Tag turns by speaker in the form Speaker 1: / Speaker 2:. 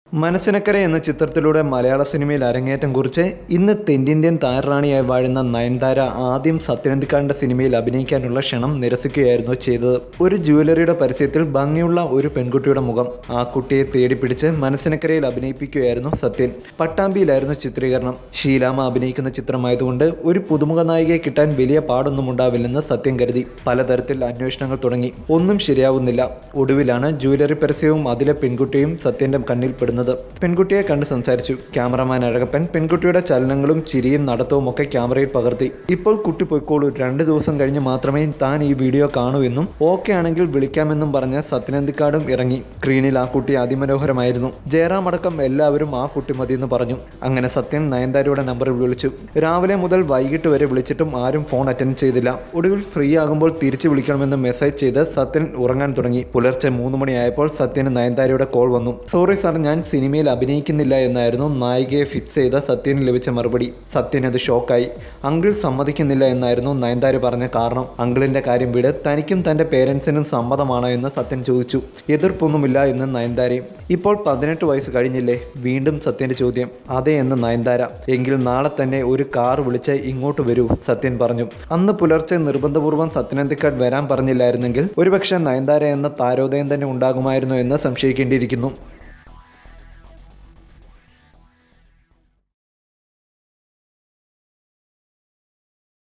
Speaker 1: മനസ്സിനക്കര എന്ന ചിത്രത്തിലൂടെ മലയാള സിനിമയിൽ അരങ്ങേറ്റം കുറിച്ച് ഇന്ന് തെന്നിന്ത്യൻ താരറാണിയായി വാഴുന്ന നയൻതാര ആദ്യം സത്യനന്ദിക്കാടിൻ്റെ സിനിമയിൽ അഭിനയിക്കാനുള്ള ക്ഷണം നിരസിക്കുകയായിരുന്നു ചെയ്തത് ഒരു ജുവലറിയുടെ പരസ്യത്തിൽ ഭംഗിയുള്ള ഒരു പെൺകുട്ടിയുടെ മുഖം ആ കുട്ടിയെ തേടിപ്പിടിച്ച് മനസ്സിനക്കരയിൽ അഭിനയിപ്പിക്കുകയായിരുന്നു സത്യൻ പട്ടാമ്പിയിലായിരുന്നു ചിത്രീകരണം ഷീലാമ അഭിനയിക്കുന്ന ചിത്രമായതുകൊണ്ട് ഒരു പുതുമുഖ നായികയെ കിട്ടാൻ വലിയ പാടൊന്നും ഉണ്ടാവില്ലെന്ന് സത്യം കരുതി പലതരത്തിൽ അന്വേഷണങ്ങൾ തുടങ്ങി ഒന്നും ശരിയാവുന്നില്ല ഒടുവിലാണ് ജുവലറി പരസ്യവും അതിലെ പെൺകുട്ടിയും സത്യന്റെ കണ്ണിൽ പെടുന്നത് പെൺകുട്ടിയെ കണ്ട് സംസാരിച്ചു ക്യാമറമാൻ അഴകപ്പൻ പെൺകുട്ടിയുടെ ചലനങ്ങളും ചിരിയും നടത്തവും ഒക്കെ ക്യാമറയിൽ പകർത്തി ഇപ്പോൾ കുട്ടി പൊയ്ക്കോളൂ രണ്ട് ദിവസം കഴിഞ്ഞ് മാത്രമേ താൻ ഈ വീഡിയോ കാണൂ എന്നും ഓക്കെ ആണെങ്കിൽ വിളിക്കാമെന്നും പറഞ്ഞ് സത്യനന്ദിക്കാടും ഇറങ്ങി സ്ക്രീനിൽ ആ കുട്ടി അതിമനോഹരമായിരുന്നു ജയറാം അടക്കം എല്ലാവരും ആ കുട്ടി മതിയെന്ന് പറഞ്ഞു അങ്ങനെ സത്യൻ നയൻതാരയുടെ നമ്പറിൽ വിളിച്ചു രാവിലെ മുതൽ വൈകിട്ട് വരെ വിളിച്ചിട്ടും ആരും ഫോൺ അറ്റൻഡ് ചെയ്തില്ല ഒടുവിൽ ഫ്രീ ആകുമ്പോൾ തിരിച്ചു വിളിക്കണമെന്ന് മെസ്സേജ് ചെയ്ത് സത്യൻ ഉറങ്ങാൻ തുടങ്ങി പുലർച്ചെ മൂന്ന് മണിയായപ്പോൾ സത്യന് നയൻതാരയുടെ കോൾ വന്നു സോറി സാർ ഞാൻ സിനിമയിൽ അഭിനയിക്കുന്നില്ല എന്നായിരുന്നു നായികയെ ഫിക്സ് ചെയ്ത സത്യന് ലഭിച്ച മറുപടി സത്യൻ അത് ഷോക്കായി അങ്കിൾ സമ്മതിക്കുന്നില്ല എന്നായിരുന്നു നയൻതാര പറഞ്ഞ കാരണം അങ്കിളിന്റെ കാര്യം വിട് തനിക്കും തന്റെ പേരൻസിനും സമ്മതമാണോ എന്ന് സത്യൻ ചോദിച്ചു എതിർപ്പൊന്നുമില്ല എന്ന് നയൻതാരയും ഇപ്പോൾ പതിനെട്ട് വയസ്സ് കഴിഞ്ഞില്ലേ വീണ്ടും സത്യന്റെ ചോദ്യം അതെ എന്ന് നയൻതാര എങ്കിൽ നാളെ തന്നെ ഒരു കാർ വിളിച്ച് ഇങ്ങോട്ട് വരൂ സത്യൻ പറഞ്ഞു അന്ന് പുലർച്ചെ നിർബന്ധപൂർവ്വം സത്യനന്ദിക്കാട് വരാൻ പറഞ്ഞില്ലായിരുന്നെങ്കിൽ ഒരുപക്ഷെ നയൻതാര എന്ന താരോദയം തന്നെ ഉണ്ടാകുമായിരുന്നു എന്ന് സംശയിക്കേണ്ടിയിരിക്കുന്നു